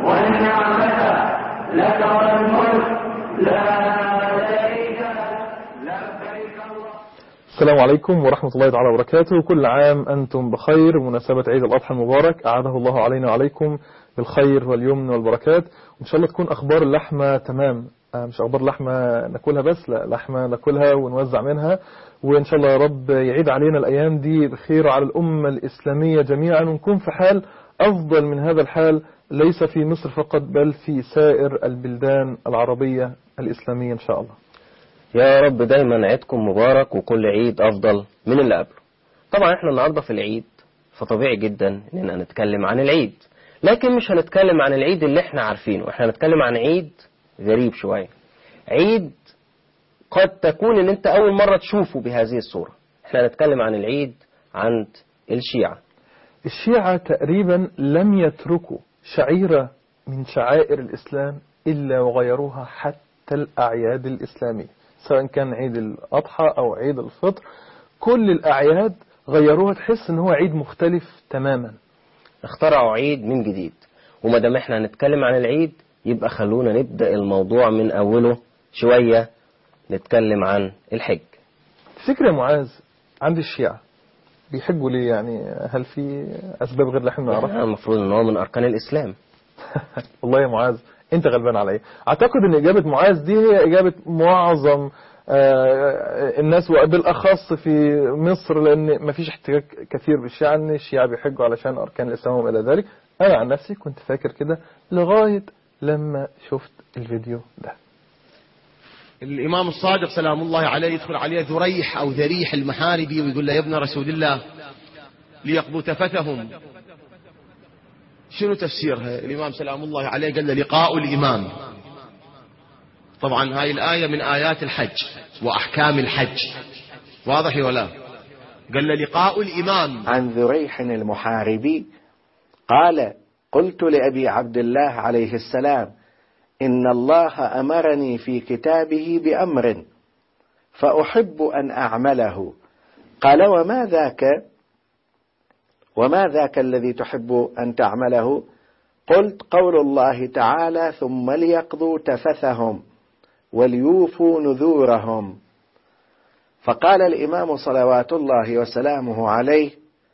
والنعمة لك والملك لا شريك لك لبيك الله السلام عليكم ورحمة الله تعالى وبركاته كل عام أنتم بخير مناسبة عيد الأضحى المبارك أعاده الله علينا وعليكم بالخير واليمن والبركات وإن شاء الله تكون أخبار اللحمة تمام آه، مش أخبار لحمة ناكلها بس لا لحمة ناكلها ونوزع منها وإن شاء الله يا رب يعيد علينا الأيام دي بخير على الأمة الإسلامية جميعا ونكون في حال أفضل من هذا الحال ليس في مصر فقط بل في سائر البلدان العربية الإسلامية إن شاء الله يا رب دايما عيدكم مبارك وكل عيد أفضل من اللي قبله طبعا احنا النهاردة في العيد فطبيعي جدا اننا نتكلم عن العيد لكن مش هنتكلم عن العيد اللي احنا عارفينه احنا هنتكلم عن عيد غريب شوية عيد قد تكون ان انت اول مرة تشوفه بهذه الصورة احنا هنتكلم عن العيد عند الشيعة الشيعة تقريبا لم يتركوا شعيرة من شعائر الإسلام إلا وغيروها حتى الأعياد الإسلامية سواء كان عيد الأضحى أو عيد الفطر كل الأعياد غيروها تحس إن هو عيد مختلف تماما اخترعوا عيد من جديد وما دام احنا هنتكلم عن العيد يبقى خلونا نبدأ الموضوع من أوله شوية نتكلم عن الحج تفتكر يا معاذ عند الشيعة بيحجوا ليه يعني هل في أسباب غير اللي احنا نعرفها المفروض ان هو من أركان الإسلام والله يا معاذ انت غلبان عليا اعتقد ان اجابة معاذ دي هي اجابة معظم آه، الناس وبالاخص في مصر لان مفيش احتكاك كثير بالشيعة ان الشيعة بيحجوا علشان اركان الاسلام وما الى ذلك انا عن نفسي كنت فاكر كده لغاية لما شفت الفيديو ده الإمام الصادق سلام الله عليه يدخل عليه ذريح أو ذريح المحاربي ويقول له يا ابن رسول الله ليقضوا تفتهم شنو تفسيرها الإمام سلام الله عليه قال له لقاء الإمام طبعا هاي الآية من آيات الحج وأحكام الحج واضح ولا قال له لقاء الإمام عن ذريح المحاربي قال قلت لأبي عبد الله عليه السلام إن الله أمرني في كتابه بأمر فأحب أن أعمله قال وما ذاك وما ذاك الذي تحب أن تعمله قلت قول الله تعالى ثم ليقضوا تفثهم وليوفوا نذورهم فقال الإمام صلوات الله وسلامه عليه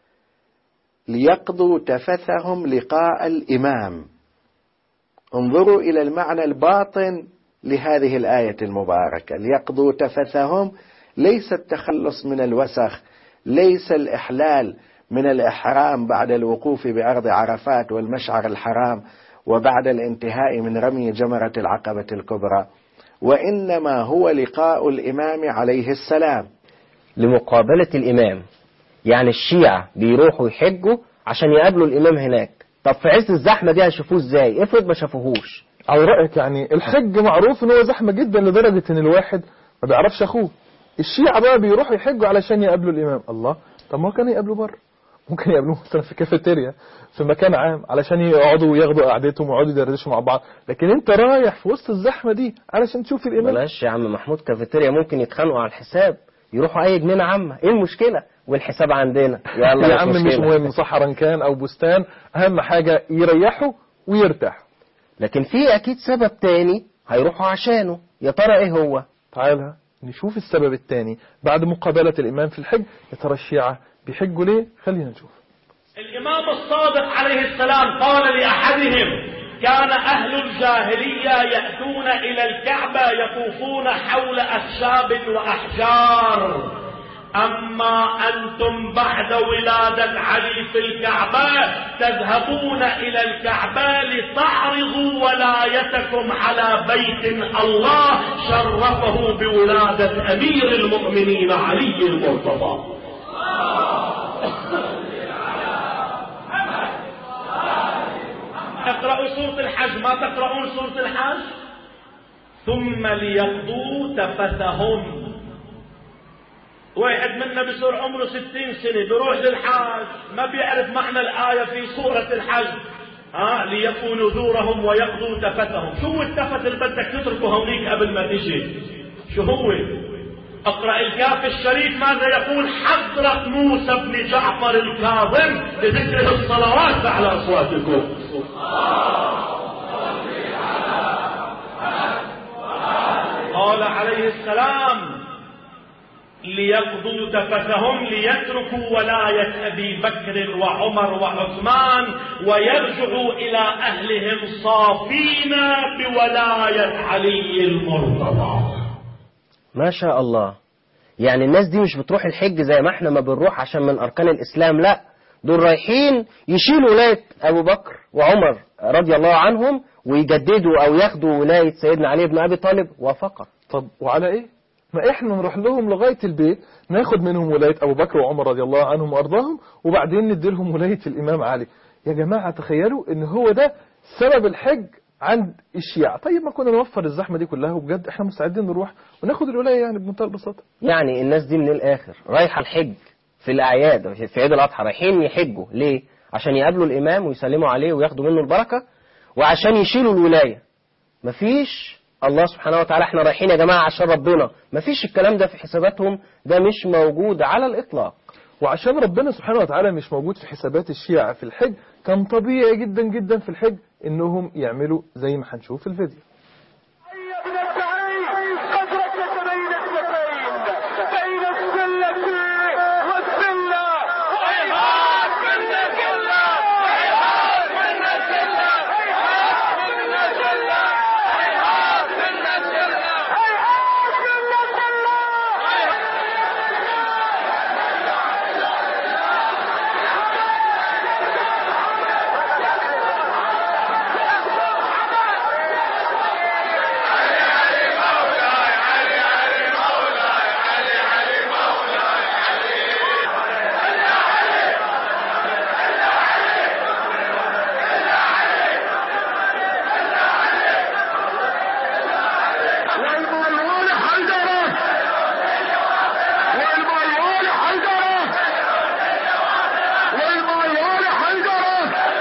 ليقضوا تفثهم لقاء الإمام انظروا إلى المعنى الباطن لهذه الآية المباركة ليقضوا تفثهم ليس التخلص من الوسخ ليس الإحلال من الإحرام بعد الوقوف بأرض عرفات والمشعر الحرام وبعد الانتهاء من رمي جمرة العقبة الكبرى وإنما هو لقاء الإمام عليه السلام لمقابلة الإمام يعني الشيعة بيروحوا يحجوا عشان يقابلوا الإمام هناك طب في عز الزحمة دي هيشوفوه ازاي افرض ما شافوهوش على رأيك يعني الحج معروف ان هو زحمة جدا لدرجة ان الواحد ما بيعرفش اخوه الشيعة بقى بيروحوا يحجوا علشان يقابلوا الامام الله طب ما هو كانوا يقابلوا بره ممكن يقابلوه مثلا في كافيتيريا في مكان عام علشان يقعدوا وياخدوا قعدتهم ويقعدوا يدردشوا مع بعض لكن انت رايح في وسط الزحمة دي علشان تشوف الامام بلاش يا عم محمود كافيتيريا ممكن يتخانقوا على الحساب يروحوا اي جنينة عامة ايه المشكلة والحساب عندنا يلا يا عم مش مشكلة. مهم صحرا كان او بستان اهم حاجة يريحوا ويرتاحوا لكن في اكيد سبب تاني هيروحوا عشانه يا ترى ايه هو تعالى نشوف السبب الثاني بعد مقابلة الإمام في الحج يا ترى الشيعة بيحجوا ليه خلينا نشوف الإمام الصادق عليه السلام قال لأحدهم كان أهل الجاهلية يأتون إلى الكعبة يطوفون حول أخشاب وأحجار أما أنتم بعد ولادة علي في الكعبة تذهبون إلى الكعبة لتعرضوا ولايتكم على بيت الله شرفه بولادة أمير المؤمنين علي المرتضى اقرأوا سورة الحج ما تقرؤون سورة الحج ثم ليقضوا تفتهم واحد منا بصير عمره ستين سنة بيروح للحاج ما بيعرف معنى الآية في سورة الحج ها ليكوا نذورهم ويقضوا تفتهم شو التفت اللي بدك تتركه هونيك قبل ما تجي شو هو اقرأ الكاف الشريف ماذا يقول حضرة موسى بن جعفر الكاظم لذكر الصلوات على أصواتكم السلام ليقضوا تفتهم ليتركوا ولاية أبي بكر وعمر وعثمان ويرجعوا إلى أهلهم صافين بولاية علي المرتضى ما شاء الله يعني الناس دي مش بتروح الحج زي ما احنا ما بنروح عشان من أركان الإسلام لا دول رايحين يشيلوا ولاية أبو بكر وعمر رضي الله عنهم ويجددوا أو ياخدوا ولاية سيدنا علي بن أبي طالب وفقط طب وعلى ايه ما احنا نروح لهم لغاية البيت ناخد منهم ولاية ابو بكر وعمر رضي الله عنهم وارضاهم وبعدين ندي لهم ولاية الامام علي يا جماعة تخيلوا ان هو ده سبب الحج عند الشيعة طيب ما كنا نوفر الزحمة دي كلها وبجد احنا مستعدين نروح وناخد الولاية يعني بمنتهى البساطة يعني الناس دي من الآخر رايحة الحج في الأعياد في عيد الأضحى رايحين يحجوا ليه؟ عشان يقابلوا الإمام ويسلموا عليه وياخدوا منه البركة وعشان يشيلوا الولاية مفيش الله سبحانه وتعالى احنا رايحين يا جماعة عشان ربنا مفيش الكلام ده في حساباتهم ده مش موجود على الإطلاق وعشان ربنا سبحانه وتعالى مش موجود في حسابات الشيعة في الحج كان طبيعي جدا جدا في الحج انهم يعملوا زي ما هنشوف في الفيديو يا ابن السعيد قد ركز بين اثنتين بين السلة والسلة هيهات من السلة هيهات من السلة هيهات من السلة هيهات من السلة هيهات من السلة والملعون حيدرة والملعون حيدرة والملعون حيدرة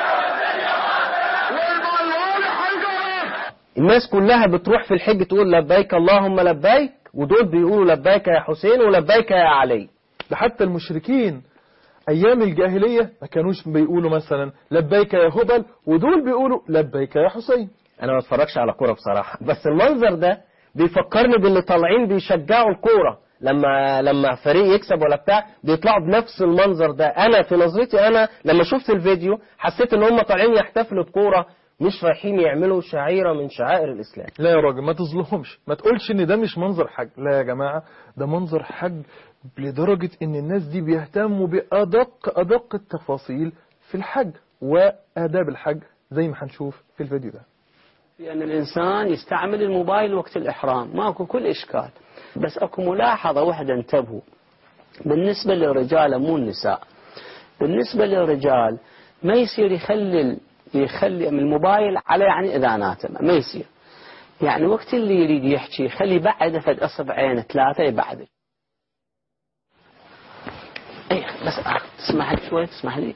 والملعون حيدرة الناس كلها بتروح في الحج تقول لبيك اللهم لبيك ودول بيقولوا لبيك يا حسين ولبيك يا علي ده حتى المشركين ايام الجاهلية ما كانوش بيقولوا مثلا لبيك يا هبل ودول بيقولوا لبيك يا حسين انا ما اتفرجش على كوره بصراحه بس المنظر ده بيفكرني باللي طالعين بيشجعوا الكوره لما لما فريق يكسب ولا بتاع بيطلعوا بنفس المنظر ده انا في نظرتي انا لما شفت الفيديو حسيت ان هم طالعين يحتفلوا بكوره مش رايحين يعملوا شعيره من شعائر الاسلام لا يا راجل ما تظلمهمش ما تقولش ان ده مش منظر حج لا يا جماعة ده منظر حج لدرجة ان الناس دي بيهتموا بأدق أدق التفاصيل في الحج وآداب الحج زي ما هنشوف في الفيديو ده بأن الإنسان يستعمل الموبايل وقت الإحرام ماكو كل إشكال بس أكو ملاحظة واحدة انتبهوا بالنسبة للرجال مو النساء بالنسبة للرجال ما يصير يخلي يخلي من الموبايل على يعني إذاناته ما يصير يعني وقت اللي يريد يحكي خلي بعد فد أصبعين ثلاثة يبعد اي بس آه. تسمح لي شوي تسمح لي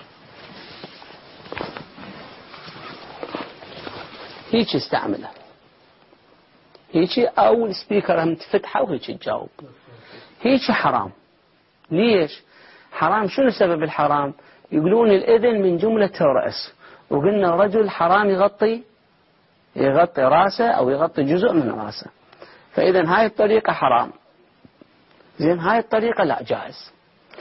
هيك استعمله هيك او السبيكر هم تفتحه وهيك تجاوب هيك حرام ليش حرام شنو سبب الحرام يقولون الاذن من جملة الرأس وقلنا الرجل حرام يغطي يغطي راسه او يغطي جزء من راسه فاذا هاي الطريقة حرام زين هاي الطريقة لا جائز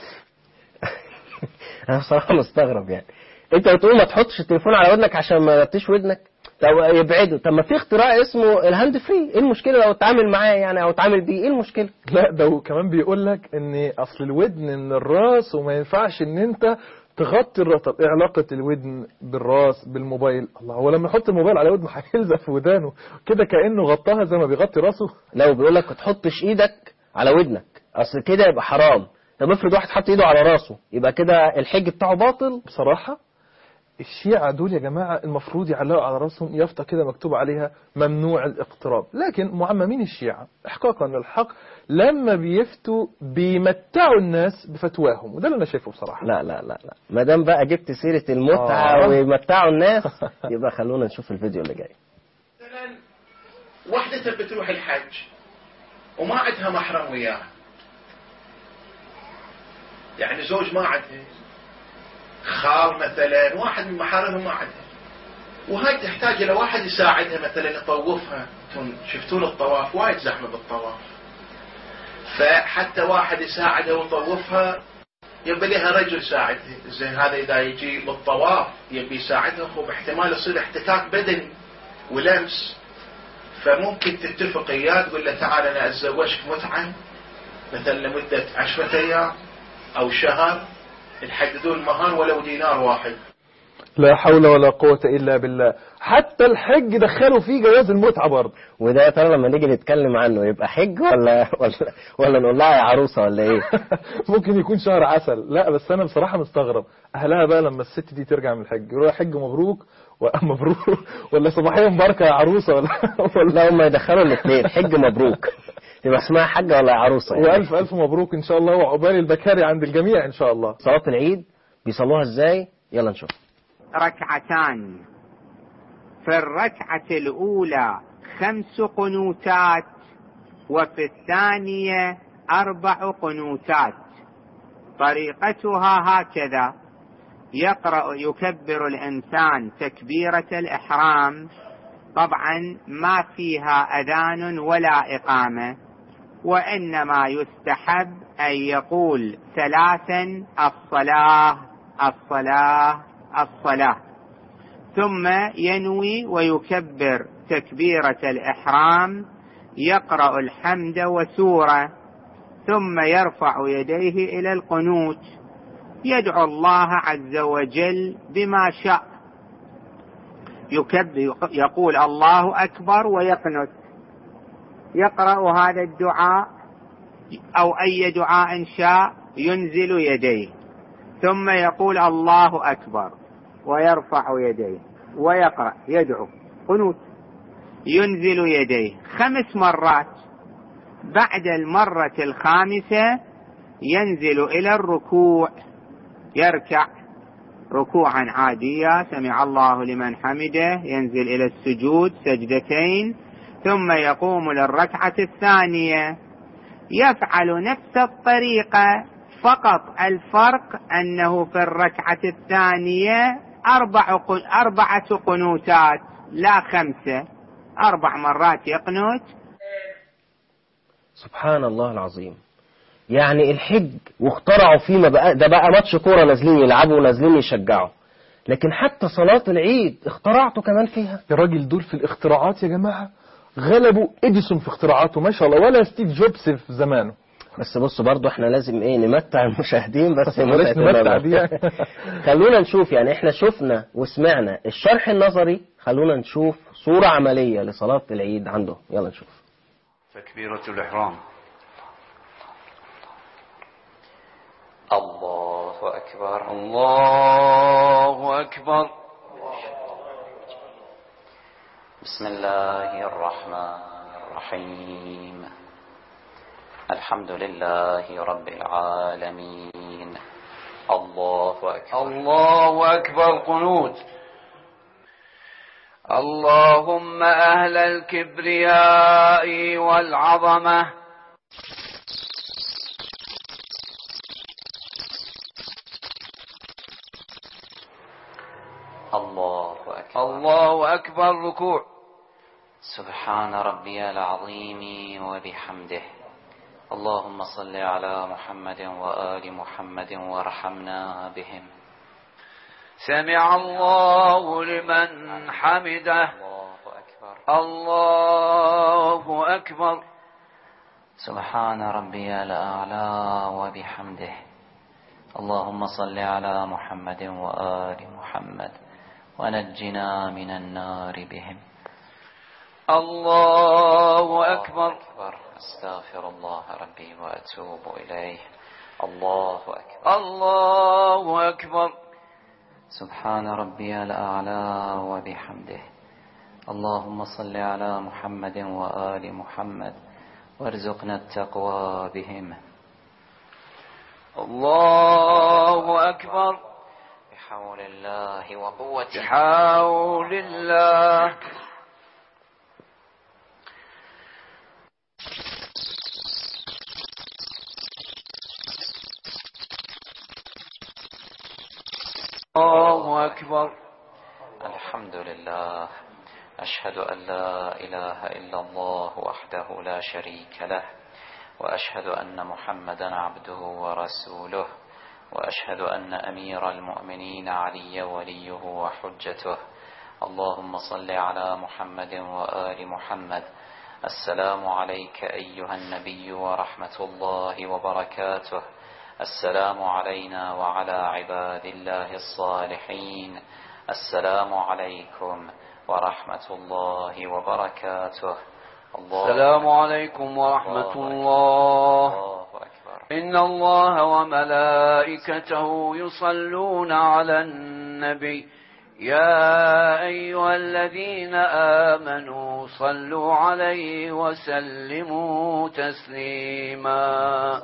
انا بصراحه مستغرب يعني انت بتقول ما تحطش التليفون على ودنك عشان ما يغطيش ودنك طب يبعده طب ما في اختراع اسمه الهاند فري ايه المشكله لو اتعامل معاه يعني او اتعامل بيه ايه المشكله لا ده وكمان بيقول لك ان اصل الودن من الراس وما ينفعش ان انت تغطي الراس طب ايه علاقة الودن بالراس بالموبايل الله هو لما يحط الموبايل على ودنه هيلزق في ودانه كده كأنه غطاها زي ما بيغطي راسه لو بيقول لك ما تحطش ايدك على ودنك اصل كده يبقى حرام طب افرض واحد حط ايده على راسه يبقى كده الحج بتاعه باطل بصراحة الشيعة دول يا جماعة المفروض يعلقوا على راسهم يافطة كده مكتوب عليها ممنوع الاقتراب لكن معممين الشيعة احقاقا للحق لما بيفتوا بيمتعوا الناس بفتواهم وده اللي انا شايفه بصراحة لا لا لا لا ما دام بقى جبت سيره المتعه آه. ويمتعوا الناس يبقى خلونا نشوف الفيديو اللي جاي مثلا واحدة تبي تروح الحج وما عندها محرم وياها يعني زوج ما عندها خال مثلا واحد من محارمها ما عندها وهاي تحتاج الى واحد يساعدها مثلا يطوفها انتم شفتون الطواف وايد زحمه بالطواف فحتى واحد يساعدها ويطوفها يبي لها رجل يساعدها زين هذا اذا يجي بالطواف يبي يساعدها خب احتمال يصير احتكاك بدني ولمس فممكن تتفق اياه تقول له تعال انا اتزوجك متعه مثلا لمده عشرة ايام او شهر تحددون المهار ولو دينار واحد لا حول ولا قوة إلا بالله حتى الحج دخلوا فيه جواز المتعة برضه وده يا ترى لما نيجي نتكلم عنه يبقى حج ولا ولا ولا نقول لها يا عروسه ولا ايه؟ ممكن يكون شهر عسل لا بس أنا بصراحة مستغرب أهلها بقى لما الست دي ترجع من الحج يقولوا لها حج مبروك ومبروك ولا صباحية مباركة يا عروسة ولا ولا لا هم يدخلوا الاثنين حج مبروك تبقى اسمها حاجه ولا يا عروسه يعني. وألف ألف مبروك إن شاء الله وعقبال البكاري عند الجميع إن شاء الله صلاه العيد بيصلوها ازاي؟ يلا نشوف ركعتان في الركعة الأولى خمس قنوتات وفي الثانية أربع قنوتات طريقتها هكذا يقرأ يكبر الإنسان تكبيرة الإحرام طبعا ما فيها أذان ولا إقامة وإنما يستحب أن يقول ثلاثا الصلاة الصلاة الصلاة ثم ينوي ويكبر تكبيرة الإحرام يقرأ الحمد وسورة ثم يرفع يديه إلى القنوت يدعو الله عز وجل بما شاء يكبر يقول الله أكبر ويقنت يقرأ هذا الدعاء أو أي دعاء شاء ينزل يديه ثم يقول الله أكبر ويرفع يديه ويقرأ يدعو قنوت ينزل يديه خمس مرات بعد المرة الخامسة ينزل إلى الركوع يركع ركوعا عاديا سمع الله لمن حمده ينزل إلى السجود سجدتين ثم يقوم للركعة الثانية يفعل نفس الطريقة فقط الفرق أنه في الركعة الثانية أربع أربعة قنوتات لا خمسة أربع مرات يقنت سبحان الله العظيم يعني الحج واخترعوا فيه ما بقى ده بقى ماتش كوره نازلين يلعبوا ونازلين يشجعوا لكن حتى صلاة العيد اخترعتوا كمان فيها يا راجل دول في الاختراعات يا جماعة غلبوا إديسون في اختراعاته ما شاء الله ولا ستيف جوبز في زمانه بس بصوا برضو احنا لازم ايه نمتع المشاهدين بس معلش متعة نمتع النظر. دي يعني. خلونا نشوف يعني احنا شفنا وسمعنا الشرح النظري خلونا نشوف صورة عملية لصلاة العيد عنده يلا نشوف تكبيرة الإحرام الله أكبر الله أكبر بسم الله الرحمن الرحيم الحمد لله رب العالمين الله أكبر الله أكبر قنوت اللهم أهل الكبرياء والعظمة الله أكبر الله أكبر ركوع سبحان ربي العظيم وبحمده اللهم صل على محمد وآل محمد وارحمنا بهم سمع الله لمن حمده الله أكبر سبحان ربي الأعلى وبحمده اللهم صل على محمد وآل محمد ونجنا من النار بهم الله أكبر أستغفر الله ربي وأتوب إليه الله أكبر الله أكبر سبحان ربي الأعلى وبحمده اللهم صل على محمد وآل محمد وارزقنا التقوى بهم الله أكبر بحول الله وقوته بحول الله الله أكبر الحمد لله أشهد أن لا إله إلا الله وحده لا شريك له وأشهد أن محمدا عبده ورسوله وأشهد أن أمير المؤمنين علي وليه وحجته اللهم صل على محمد وآل محمد السلام عليك أيها النبي ورحمة الله وبركاته السلام علينا وعلى عباد الله الصالحين السلام عليكم ورحمة الله وبركاته الله السلام عليكم ورحمة الله الله أكبر إن الله وملائكته يصلون على النبي يا أيها الذين آمنوا صلوا عليه وسلموا تسليما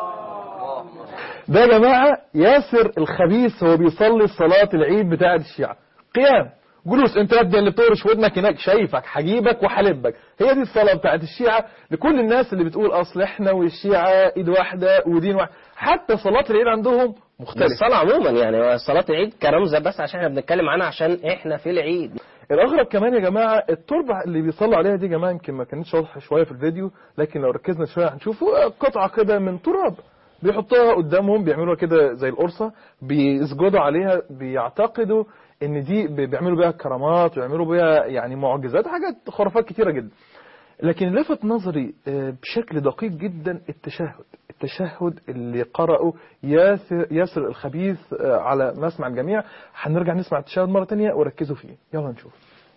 اللهم صل ده يا جماعة ياسر الخبيث هو بيصلي صلاة العيد بتاعة الشيعة قيام جلوس انت يا ابني اللي بتورش ودنك هناك شايفك حجيبك وحلبك هي دي الصلاة بتاعة الشيعة لكل الناس اللي بتقول اصل احنا والشيعة ايد واحدة ودين واحد حتى صلاة العيد عندهم مختلفة الصلاة عموما يعني صلاة العيد كرمز بس عشان احنا بنتكلم عنها عشان احنا في العيد الاغرب كمان يا جماعه التربه اللي بيصلوا عليها دي يا جماعه يمكن ما كانتش واضحه شويه في الفيديو لكن لو ركزنا شويه هنشوفوا قطعه كده من تراب بيحطوها قدامهم بيعملوا كده زي القرصه بيسجدوا عليها بيعتقدوا ان دي بي- بيعملوا بيها كرامات ويعملوا بيها يعني معجزات حاجات خرافات كتيره جدا لكن لفت نظري آه، بشكل دقيق جدا التشهد التشهد اللي قرأه ياسر, ياسر الخبيث آه، على مسمع الجميع هنرجع نسمع التشهد مرة تانية وركزوا فيه يلا نشوف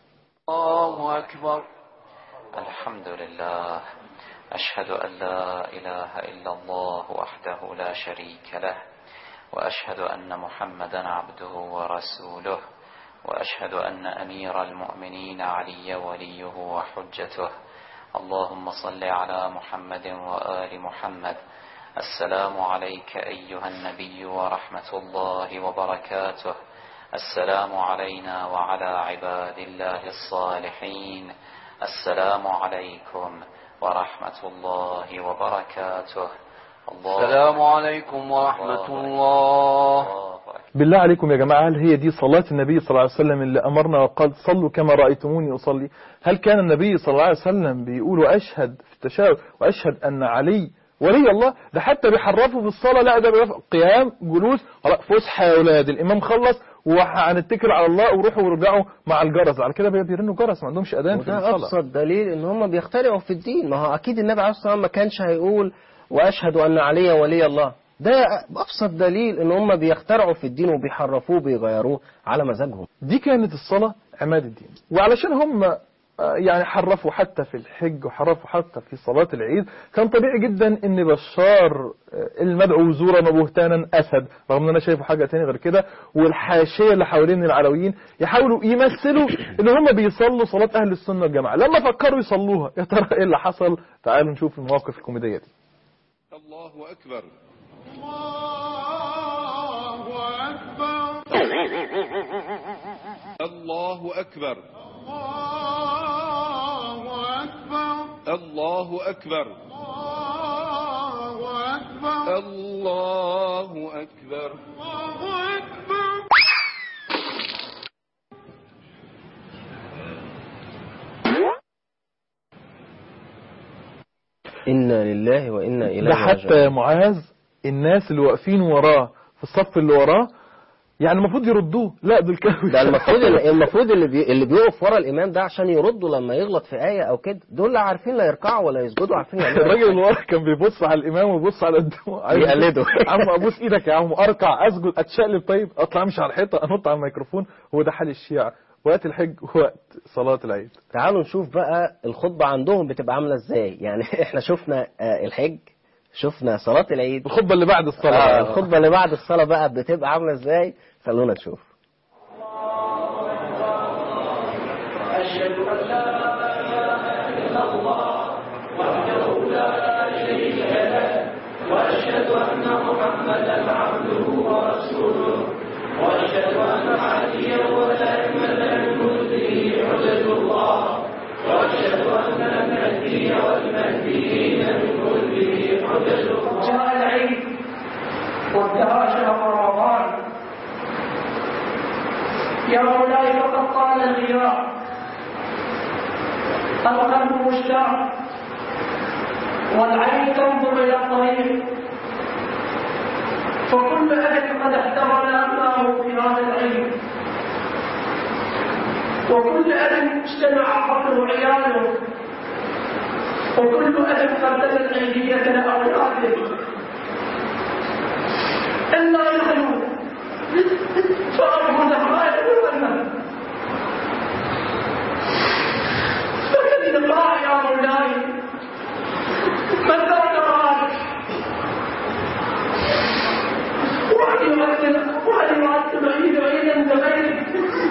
الله أكبر الحمد لله أشهد أن لا إله إلا الله وحده لا شريك له وأشهد أن محمدا عبده ورسوله وأشهد أن أمير المؤمنين علي وليه وحجته اللهم صل على محمد وآل محمد السلام عليك أيها النبي ورحمة الله وبركاته السلام علينا وعلى عباد الله الصالحين السلام عليكم ورحمة الله وبركاته الله السلام عليكم ورحمة الله الله أكبر. بالله عليكم يا جماعة هل هي دي صلاة النبي صلى الله عليه وسلم اللي أمرنا وقال صلوا كما رأيتموني أصلي هل كان النبي صلى الله عليه وسلم بيقول وأشهد في التشهد وأشهد أن علي ولي الله ده حتى بيحرفوا في الصلاة لا ده بيرفع قيام جلوس خلاص فسحة يا أولاد الإمام خلص وهنتكل على الله وروحوا وارجعوا مع الجرس على كده بيرنوا جرس ما عندهمش أذان في وده الصلاة ابسط دليل ان هم بيخترعوا في الدين ما هو اكيد النبي عليه الصلاه والسلام ما كانش هيقول واشهد ان علي ولي الله ده ابسط دليل ان هم بيخترعوا في الدين وبيحرفوه وبيغيروه على مزاجهم دي كانت الصلاة عماد الدين وعلشان هم آه، يعني حرفوا حتى في الحج وحرفوا حتى في صلاة العيد كان طبيعي جدا ان بشار آه، المدعو زورا وبهتانا اسد رغم ان انا شايفه حاجة تاني غير كده والحاشية اللي حوالين العلويين يحاولوا يمثلوا ان هم بيصلوا صلاة اهل السنة والجماعة لما فكروا يصلوها يا ترى ايه اللي حصل تعالوا نشوف المواقف الكوميدية دي الله أكبر الله أكبر الله أكبر الله أكبر الله أكبر انا لله وانا اليه ده حتى راجعون معاذ الناس اللي واقفين وراه في الصف اللي وراه يعني المفروض يردوه لا دول كانوا ده المفروض المفروض اللي بي... اللي بيقف ورا الامام ده عشان يردوا لما يغلط في ايه او كده دول لا عارفين لا يركعوا ولا يسجدوا عارفين يعملوا إيه. الراجل اللي ورا كان بيبص على الامام ويبص على الدموع عايز- بيقلده. يا عم ابوس ايدك يا عم اركع اسجد اتشقلب طيب اطلع امشي على الحيطه انط على الميكروفون هو ده حال الشيعة وقت الحج وقت صلاة العيد تعالوا نشوف بقى الخطبة عندهم بتبقى عاملة ازاي يعني احنا شفنا آه، الحج شفنا صلاة العيد الخطبة اللي بعد آه، الصلاة الخطبة اللي بعد الصلاة بقى بتبقى عاملة ازاي خلونا نشوف أشهد أن لا إله إلا الله وحده لا شريك له وأشهد أن محمدا عبده ورسوله وأشهد أن عليا ودائما المهدي حجة الله وأشهد أن المهدي والمهديين من كله حجة الله جاء العيد وانتهى شهر رمضان يا مولاي فقد طال الغياب القلب مشتاق والعين تنظر إلى الطريق فكل أب قد احتضن أبنائه في هذا العلم وكل أب اجتمع فقر عياله وكل أب قدم العلمية لأولاده إلا يخلو فأرجو دخائل الأمة فكيف الله يا مولاي من ذاك راك وأن يؤثر وأن يؤثر عيد عيدا بغيرك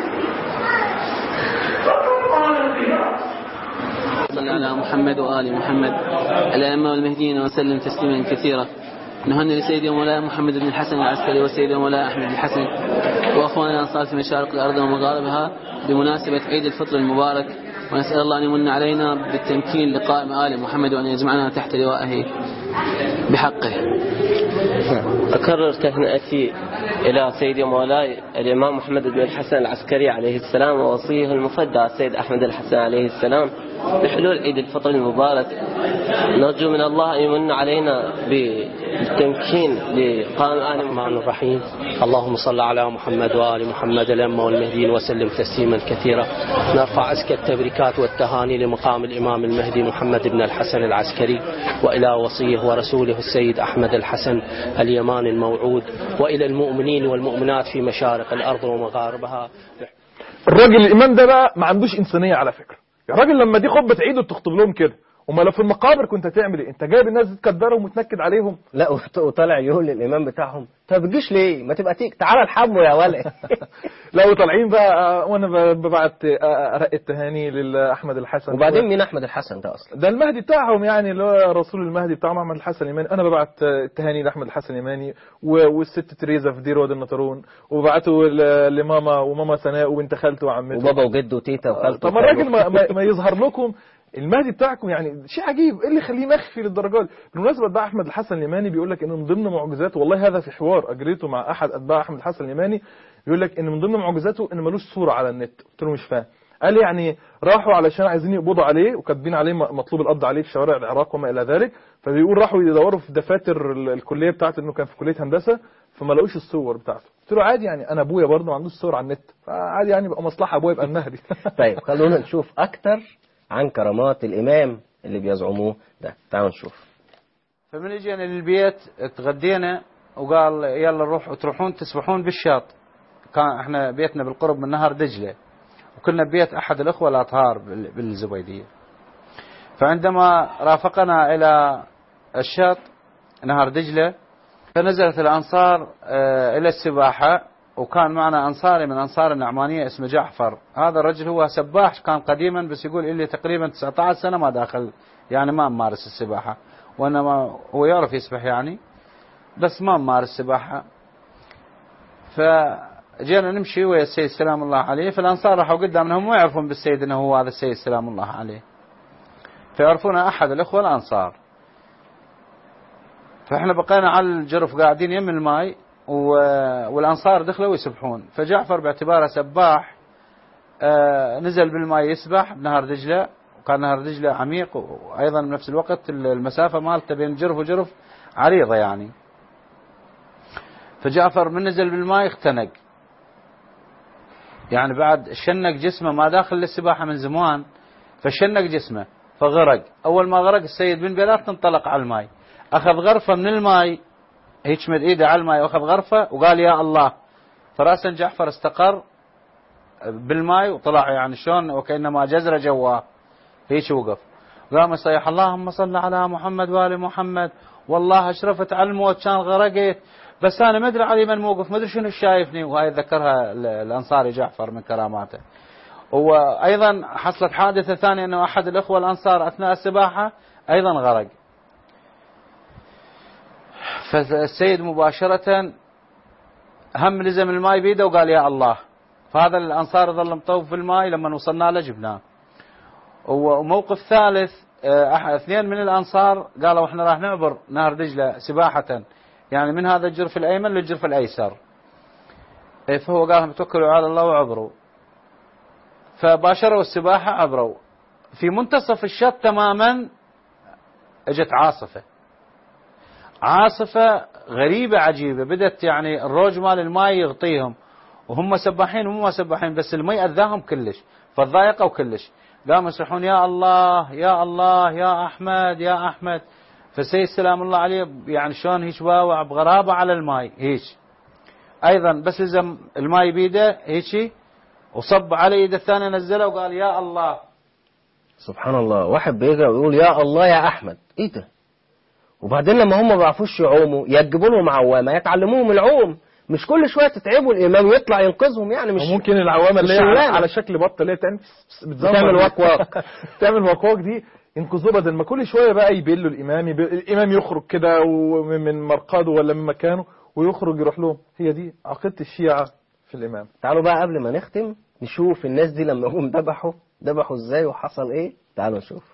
فقد قال القياس صلى على محمد وآل محمد الأئمة والمهديين وسلم تسليما كثيرا نهني لسيدي ومولاي محمد بن الحسن العسكري وسيدي ومولاي أحمد بن الحسن وأخواننا الأنصار في مشارق الأرض ومغاربها بمناسبة عيد الفطر المبارك ونسأل الله أن يمن علينا بالتمكين لقائم آل محمد وأن يجمعنا تحت لوائه بحقه أكرر تهنئتي إلى سيدي مولاي الإمام محمد بن الحسن العسكري عليه السلام ووصيه المفدى السيد أحمد الحسن عليه السلام بحلول عيد الفطر المبارك نرجو من الله أن يمن علينا بالتمكين لقائم آل الرحمن الرحيم اللهم صل على محمد وآل محمد الأمة والمهديين وسلم تسليما كثيرا نرفع أزكى التبريكات والتهاني لمقام الإمام المهدي محمد بن الحسن العسكري وإلى وصيه ورسوله السيد أحمد الحسن اليمان الموعود وإلى المؤمنين والمؤمنات في مشارق الأرض ومغاربها الراجل الإمام ده بقى ما عندوش إنسانية على فكرة يا راجل لما دي خطبة عيد تخطب لهم كده وما لو في المقابر كنت هتعمل ايه انت جايب الناس دي تكدرهم وتنكد عليهم لا وط- وطالع يقول للإمام بتاعهم طب بتجيش ليه ما تبقى تيجي تعالى الحمو يا ولد لو طالعين بقى آه، وانا ب- ببعت آه، ارق التهاني لاحمد الحسن وبعدين مين أحمد الحسن ده أصلا ده المهدي بتاعهم يعني اللي هو رسول المهدي بتاعهم احمد الحسن اليماني انا ببعت آه، التهاني لاحمد الحسن اليماني و- والست تريزا في دير وادي النطرون وبعته ل- لماما وماما سناء وبنت خالته وعمته وبابا وجده وتيتا وخالته طب ما الراجل ما, ما, ما يظهر لكم المهدي بتاعكم يعني شيء عجيب ايه اللي يخليه مخفي للدرجه دي بالمناسبه بقى احمد الحسن اليماني بيقول لك ان من ضمن معجزاته والله هذا في حوار اجريته مع احد اتباع احمد الحسن اليماني بيقول لك ان من ضمن معجزاته ان ملوش صوره على النت قلت له مش فاهم قال لي يعني راحوا علشان عايزين يقبضوا عليه وكاتبين عليه م- مطلوب القبض عليه في شوارع العراق وما الى ذلك فبيقول راحوا يدوروا في دفاتر ال- الكليه بتاعته انه كان في كليه هندسه فما لقوش الصور بتاعته قلت له عادي يعني انا ابويا برضه ما عندوش صور على النت فعادي يعني يبقى مصلحه ابويا يبقى المهدي طيب خلونا نشوف أكتر عن كرامات الإمام اللي بيزعموه ده تعالوا نشوف فمن اجينا للبيت تغدينا وقال يلا نروح تروحون تسبحون بالشاط كان احنا بيتنا بالقرب من نهر دجله وكنا ببيت احد الاخوه الاطهار بال- بالزبيديه فعندما رافقنا الى الشاط نهر دجله فنزلت الانصار آه، الى السباحه وكان معنا انصاري من انصار النعمانيه اسمه جعفر هذا الرجل هو سباح كان قديما بس يقول لي تقريبا 19 سنه ما داخل يعني ما ممارس السباحه وانما هو يعرف يسبح يعني بس ما ممارس سباحه فجينا نمشي ويا السيد سلام الله عليه فالانصار راحوا قدامنا هم ما يعرفون بالسيد انه هو هذا السيد سلام الله عليه فيعرفون احد الاخوه الانصار فاحنا بقينا على الجرف قاعدين يم الماي و- والانصار دخلوا يسبحون فجعفر باعتباره سباح آه، نزل بالماء يسبح بنهر دجله وكان نهر دجله عميق وايضا بنفس الوقت المسافه مالته بين جرف وجرف عريضه يعني فجعفر من نزل بالماء اختنق يعني بعد شنق جسمه ما داخل للسباحه من زمان فشنق جسمه فغرق اول ما غرق السيد بن بلال انطلق على الماء اخذ غرفه من الماء هيك مد ايده على الماء واخذ غرفه وقال يا الله فراسا جعفر استقر بالماء وطلع يعني شلون وكانما جزره جواه هيك وقف قام يصيح اللهم صل على محمد وال محمد والله اشرفت على الموت كان غرقت بس انا ما ادري علي من موقف ما ادري شنو شايفني وهاي ذكرها ال- الانصاري جعفر من كراماته وايضا حصلت حادثه ثانيه انه احد الاخوه الانصار اثناء السباحه ايضا غرق فالسيد مباشره هم لزم الماء بيده وقال يا الله فهذا الانصار ظل مطوف في الماء لما وصلنا له جبناه وموقف ثالث آه، أح- اثنين من الانصار قالوا احنا راح نعبر نهر دجله سباحه يعني من هذا الجرف الايمن للجرف الايسر إيه، فهو قال لهم توكلوا على الله وعبروا فباشروا السباحه عبروا في منتصف الشط تماما اجت عاصفة عاصفة غريبة عجيبة بدت يعني الروج مال الماء يغطيهم وهم سباحين وهم ما سباحين بس المي أذاهم كلش فضايقوا كلش قاموا يصيحون يا الله يا الله يا أحمد يا أحمد فسيد سلام الله عليه يعني شلون هيك باوع بغرابة على الماي هيك أيضا بس لزم الماي بيده هيك وصب على ايده الثانية نزله وقال يا الله سبحان الله واحد بيقرا ويقول يا الله يا احمد ايه ده وبعدين لما هم ما بيعرفوش يعوموا يجيبوا لهم عوامه يتعلموهم العوم مش كل شويه تتعبوا الامام يطلع ينقذهم يعني مش وممكن العوامه اللي هي مش على, شغلانة. على شكل بطه اللي هي تعمل بتزمر بتعمل دي. وك وك. تعمل وك وك دي ينقذوه بدل ما كل شويه بقى يبلوا الامام يب... الامام يخرج كده ومن من مرقده ولا من مكانه ويخرج يروح لهم هي دي عقيده الشيعه في الامام تعالوا بقى قبل ما نختم نشوف الناس دي لما هم ذبحوا ذبحوا ازاي وحصل ايه تعالوا نشوف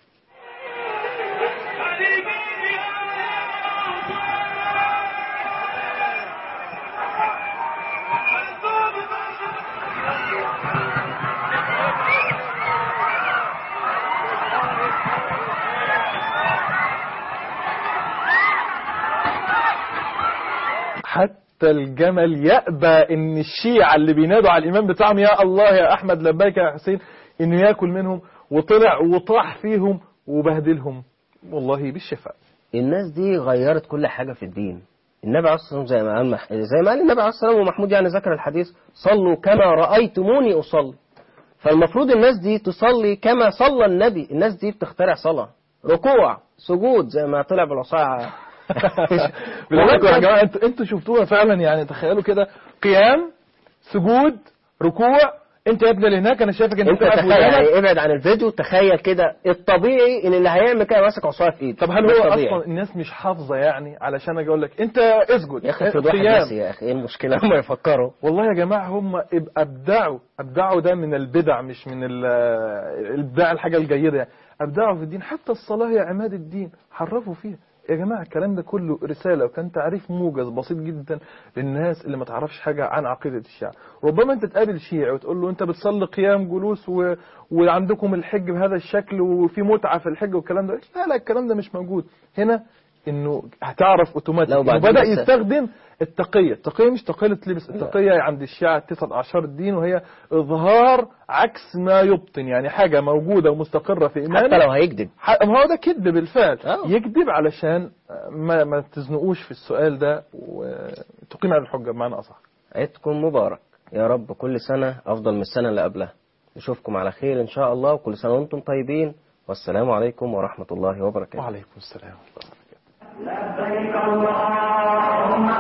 حتى الجمل يأبى ان الشيعة اللي بينادوا على الامام بتاعهم يا الله يا احمد لبيك يا حسين انه ياكل منهم وطلع وطاح فيهم وبهدلهم والله بالشفاء الناس دي غيرت كل حاجة في الدين النبي عليه الصلاة والسلام زي ما قال مح... زي ما قال النبي عليه الصلاة والسلام ومحمود يعني ذكر الحديث صلوا كما رأيتموني أصلي فالمفروض الناس دي تصلي كما صلى النبي الناس دي بتخترع صلاة ركوع سجود زي ما طلع بالعصاية بالعكس يا جماعه انتوا انتوا شفتوها فعلا يعني تخيلوا كده قيام سجود ركوع انت يا ابني اللي هناك انا شايفك انت انت بتلعب تخيل ودانك. يعني ابعد عن الفيديو تخيل كده الطبيعي ان اللي هيعمل كده ماسك عصايه في ايده طب هل ده هو الطبيعي. اصلا الناس مش حافظه يعني علشان اجي اقول لك انت اسجد يا اخي افرض واحد قيام. ناسي يا اخي ايه المشكله هم يفكروا والله يا جماعة هم إب- أبدعوا أبدعوا ده من البدع مش من ال- الإبداع الحاجة الجيدة يعني أبدعوا في الدين حتى الصلاة هي عماد الدين حرفوا فيها يا جماعة الكلام ده كله رسالة وكان تعريف موجز بسيط جدا للناس اللي ما تعرفش حاجة عن عقيدة الشيعة ربما أنت تقابل شيعي وتقول له أنت بتصلي قيام جلوس و... وعندكم الحج بهذا الشكل وفي متعة في الحج والكلام ده لا لا الكلام ده مش موجود هنا انه هتعرف اوتوماتيك لو انه بعدين بدا بس- يستخدم التقيه التقيه مش تقيه لبس التقيه عند الشيعة تسعة اعشار الدين وهي اظهار عكس ما يبطن يعني حاجه موجوده ومستقره في ايمانه حتى لو هيكذب ح- ما هو ده كذب بالفعل آه. يكذب علشان ما ما تزنقوش في السؤال ده وتقيم على الحجه بمعنى اصح عيدكم مبارك يا رب كل سنة أفضل من السنة اللي قبلها نشوفكم على خير إن شاء الله وكل سنة وأنتم طيبين والسلام عليكم ورحمة الله وبركاته وعليكم السلام لبيك اللهم